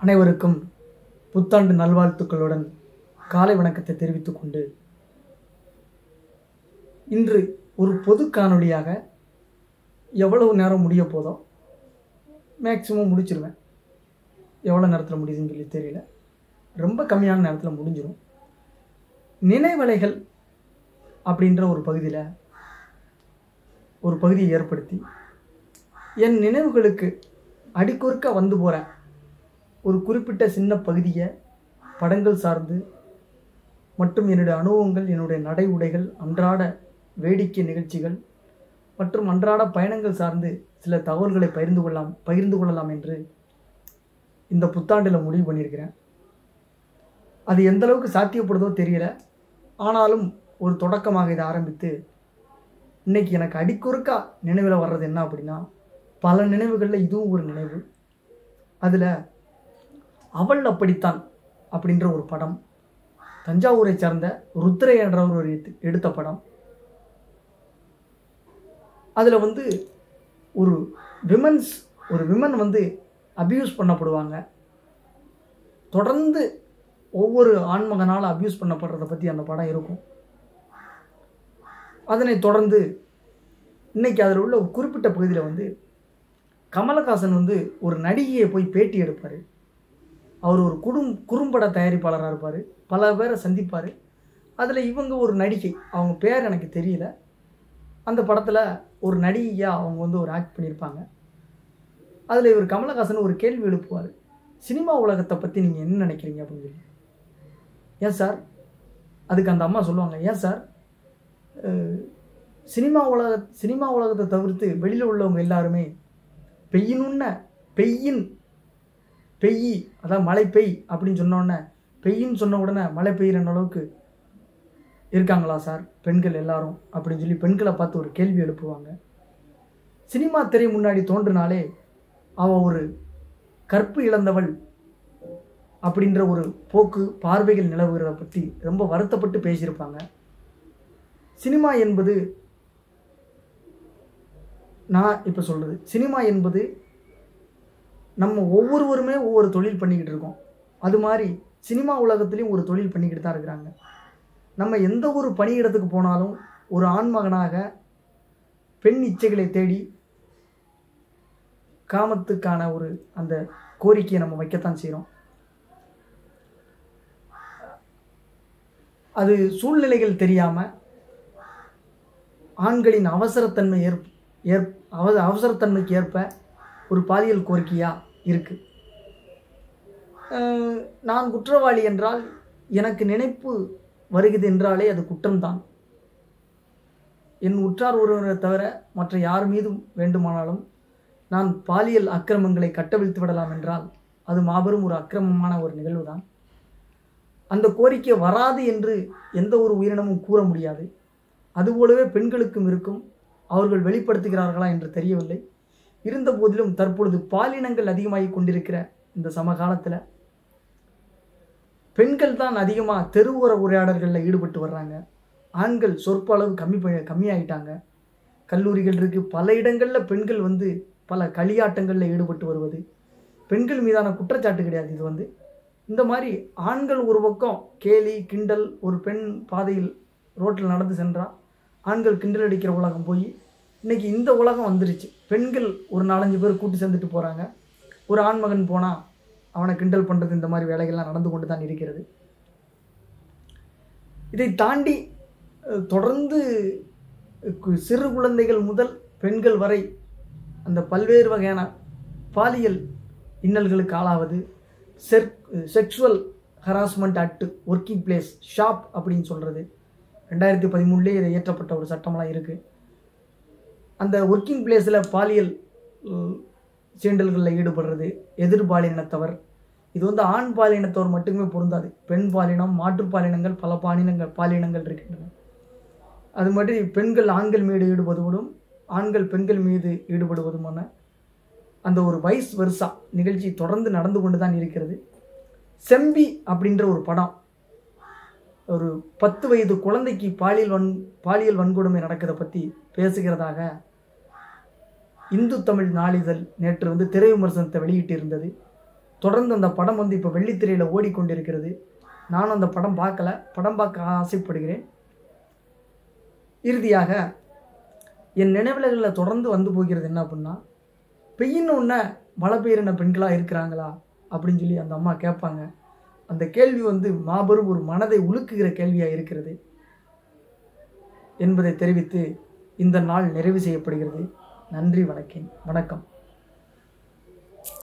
அனைவருக்கும் புத்தாண்டு நல்வாழ்த்துக்களுடன் காலை வணக்கத்தை தெரிவித்துக் கொண்டு இன்று ஒரு பொது காணொளியாக எவ்வளவு நேரம் முடிய போதோ மேக்ஸிமம் முடிச்சிருவேன் எவ்வளோ நேரத்தில் முடியுதுன்னு சொல்லி தெரியல ரொம்ப கம்மியான நேரத்தில் முடிஞ்சிடும் நினைவலைகள் அப்படின்ற ஒரு பகுதியில் ஒரு பகுதியை ஏற்படுத்தி என் நினைவுகளுக்கு அடிக்கொருக்க வந்து போகிற ஒரு குறிப்பிட்ட சின்ன பகுதியை படங்கள் சார்ந்து மற்றும் என்னுடைய அனுபவங்கள் என்னுடைய நடை உடைகள் அன்றாட வேடிக்கை நிகழ்ச்சிகள் மற்றும் அன்றாட பயணங்கள் சார்ந்து சில தகவல்களை பகிர்ந்து கொள்ளலாம் பகிர்ந்து கொள்ளலாம் என்று இந்த புத்தாண்டில் முடிவு பண்ணியிருக்கிறேன் அது எந்த அளவுக்கு சாத்தியப்படுதோ தெரியல ஆனாலும் ஒரு தொடக்கமாக இதை ஆரம்பித்து இன்னைக்கு எனக்கு அடிக்கொருக்கா நினைவில் வர்றது என்ன அப்படின்னா பல நினைவுகளில் இதுவும் ஒரு நினைவு அதில் அவள் அப்படித்தான் அப்படின்ற ஒரு படம் தஞ்சாவூரை சார்ந்த ருத்ரை என்றவர் ஒரு எடுத்து- எடுத்த படம் அதில் வந்து ஒரு விமன்ஸ் ஒரு விமன் வந்து அபியூஸ் பண்ணப்படுவாங்க தொடர்ந்து ஒவ்வொரு ஆண்மகனால் அபியூஸ் பண்ணப்படுறதை பற்றி அந்த படம் இருக்கும் அதனை தொடர்ந்து இன்னைக்கு அதில் உள்ள ஒரு குறிப்பிட்ட பகுதியில் வந்து கமலஹாசன் வந்து ஒரு நடிகையை போய் பேட்டி எடுப்பார் அவர் ஒரு குடும் குறும்பட தயாரிப்பாளராக இருப்பார் பல பேரை சந்திப்பார் அதில் இவங்க ஒரு நடிகை அவங்க பேர் எனக்கு தெரியல அந்த படத்தில் ஒரு நடிகையாக அவங்க வந்து ஒரு ஆக்ட் பண்ணியிருப்பாங்க அதில் இவர் கமலஹாசன் ஒரு கேள்வி எழுப்புவார் சினிமா உலகத்தை பற்றி நீங்கள் என்ன நினைக்கிறீங்க அப்படின்னு சொல்லி ஏன் சார் அதுக்கு அந்த அம்மா சொல்லுவாங்க ஏன் சார் அஹ், சினிமா உலக சினிமா உலகத்தை தவிர்த்து வெளியில் உள்ளவங்க எல்லாருமே பெய்யணுன்ன பெய்யின் பெய்யி அதான் மழை பெய் அப்படின்னு சொன்ன உடனே பெய்யின்னு சொன்ன உடனே மழை பெய்யுற அளவுக்கு இருக்காங்களா சார் பெண்கள் எல்லாரும் அப்படின்னு சொல்லி பெண்களை பார்த்து ஒரு கேள்வி எழுப்புவாங்க சினிமா திரை முன்னாடி தோன்றினாலே அவன் ஒரு கற்பு இழந்தவள் அப்படின்ற ஒரு போக்கு பார்வைகள் நிலவுகிறத பற்றி ரொம்ப வருத்தப்பட்டு பேசியிருப்பாங்க சினிமா என்பது நான் இப்போ சொல்கிறது சினிமா என்பது நம்ம ஒவ்வொருவருமே ஒவ்வொரு தொழில் பண்ணிக்கிட்டு இருக்கோம் அது மாதிரி சினிமா உலகத்துலேயும் ஒரு தொழில் பண்ணிக்கிட்டு தான் இருக்கிறாங்க நம்ம எந்த ஒரு பணியிடத்துக்கு போனாலும் ஒரு ஆண்மகனாக பெண் இச்சைகளை தேடி காமத்துக்கான ஒரு அந்த கோரிக்கையை நம்ம வைக்கத்தான் செய்கிறோம் அது சூழ்நிலைகள் தெரியாமல் ஆண்களின் அவசரத்தன்மை ஏற்ப ஏற் அவ அவசரத்தன்மைக்கு ஏற்ப ஒரு பாலியல் கோரிக்கையாக இருக்குது நான் குற்றவாளி என்றால் எனக்கு நினைப்பு வருகிறது என்றாலே அது குற்றம்தான் என் உற்றார் ஒருவரை தவிர மற்ற யார் மீதும் வேண்டுமானாலும் நான் பாலியல் அக்கிரமங்களை கட்டவிழ்த்து விடலாம் என்றால் அது மாபெரும் ஒரு அக்கிரமமான ஒரு நிகழ்வுதான் அந்த கோரிக்கை வராது என்று எந்த ஒரு உயிரினமும் கூற முடியாது அதுபோலவே பெண்களுக்கும் இருக்கும் அவர்கள் வெளிப்படுத்துகிறார்களா என்று தெரியவில்லை இருந்த போதிலும் தற்பொழுது பாலினங்கள் அதிகமாகி கொண்டிருக்கிற இந்த சமகாலத்தில் பெண்கள் தான் அதிகமாக தெருவோர உரையாடல்களில் ஈடுபட்டு வர்றாங்க ஆண்கள் சொற்ப அளவு கம்மி ப- கம்மியாயிட்டாங்க கல்லூரிகள் இருக்குது பல இடங்களில் பெண்கள் வந்து பல களியாட்டங்களில் ஈடுபட்டு வருவது பெண்கள் மீதான குற்றச்சாட்டு கிடையாது இது வந்து இந்த மாதிரி ஆண்கள் ஒரு பக்கம் கேலி கிண்டல் ஒரு பெண் பாதையில் ரோட்டில் நடந்து சென்றா ஆண்கள் கிண்டல் அடிக்கிற உலகம் போய் இன்னைக்கு இந்த உலகம் வந்துருச்சு பெண்கள் ஒரு நாலஞ்சு பேர் கூட்டி சேர்ந்துட்டு போகிறாங்க ஒரு ஆண்மகன் போனால் அவனை கிண்டல் பண்ணுறது இந்த மாதிரி வேலைகள்லாம் நடந்து கொண்டு தான் இருக்கிறது இதை தாண்டி அஹ், தொடர்ந்து கு- சிறு குழந்தைகள் முதல் பெண்கள் வரை அந்த பல்வேறு வகையான பாலியல் இன்னல்களுக்கு ஆளாவது செர் sexual harassment at working place shop அப்படின்னு சொல்கிறது ரெண்டாயிரத்தி பதிமூணுலேயே இதை இயற்றப்பட்ட ஒரு சட்டமெல்லாம் இருக்குது அந்த ஒர்க்கிங் பிளேஸில் பாலியல் உம், சீண்டல்களில் ஈடுபடுறது எதிர் பாலினத்தவர் இது வந்து ஆண் பாலினத்தவர் மட்டுமே பொருந்தாது பெண் பாலினம் மாற்றுப் பாலினங்கள் பல பாலினங்கள் பாலினங்கள் இருக்கின்றன அது மாதிரி பெண்கள் ஆண்கள் மீது ஈடுபடுவதும் ஆண்கள் பெண்கள் மீது ஈடுபடுவதுமான அந்த ஒரு வைஸ் வெர்சா நிகழ்ச்சி தொடர்ந்து நடந்து கொண்டு தான் இருக்கிறது செம்பி அப்படின்ற ஒரு படம் ஒரு பத்து வயது குழந்தைக்கு பாலியல் வன் பாலியல் வன்கொடுமை நடக்கிறத பற்றி பேசுகிறதாக இந்து தமிழ் நாளிதழ் நேற்று வந்து திரை விமர்சனத்தை வெளியிட்டிருந்தது தொடர்ந்து அந்த படம் வந்து இப்போ வெள்ளித்திரையில் ஓடிக்கொண்டிருக்கிறது நானும் அந்த படம் பார்க்கல படம் பார்க்க ஆசைப்படுகிறேன் இறுதியாக என் நினைவுகளில் தொடர்ந்து வந்து போகிறது என்ன அப்படின்னா பெய்யின்னு உடனே மழை பெய்யிற பெண்களாக இருக்கிறாங்களா அப்படின்னு சொல்லி அந்த அம்மா கேட்பாங்க அந்த கேள்வி வந்து மாபெரும் ஒரு மனதை உலுக்குகிற கேள்வியாக இருக்கிறது என்பதை தெரிவித்து இந்த நாள் நிறைவு செய்யப்படுகிறது நன்றி வணக்கம் வணக்கம்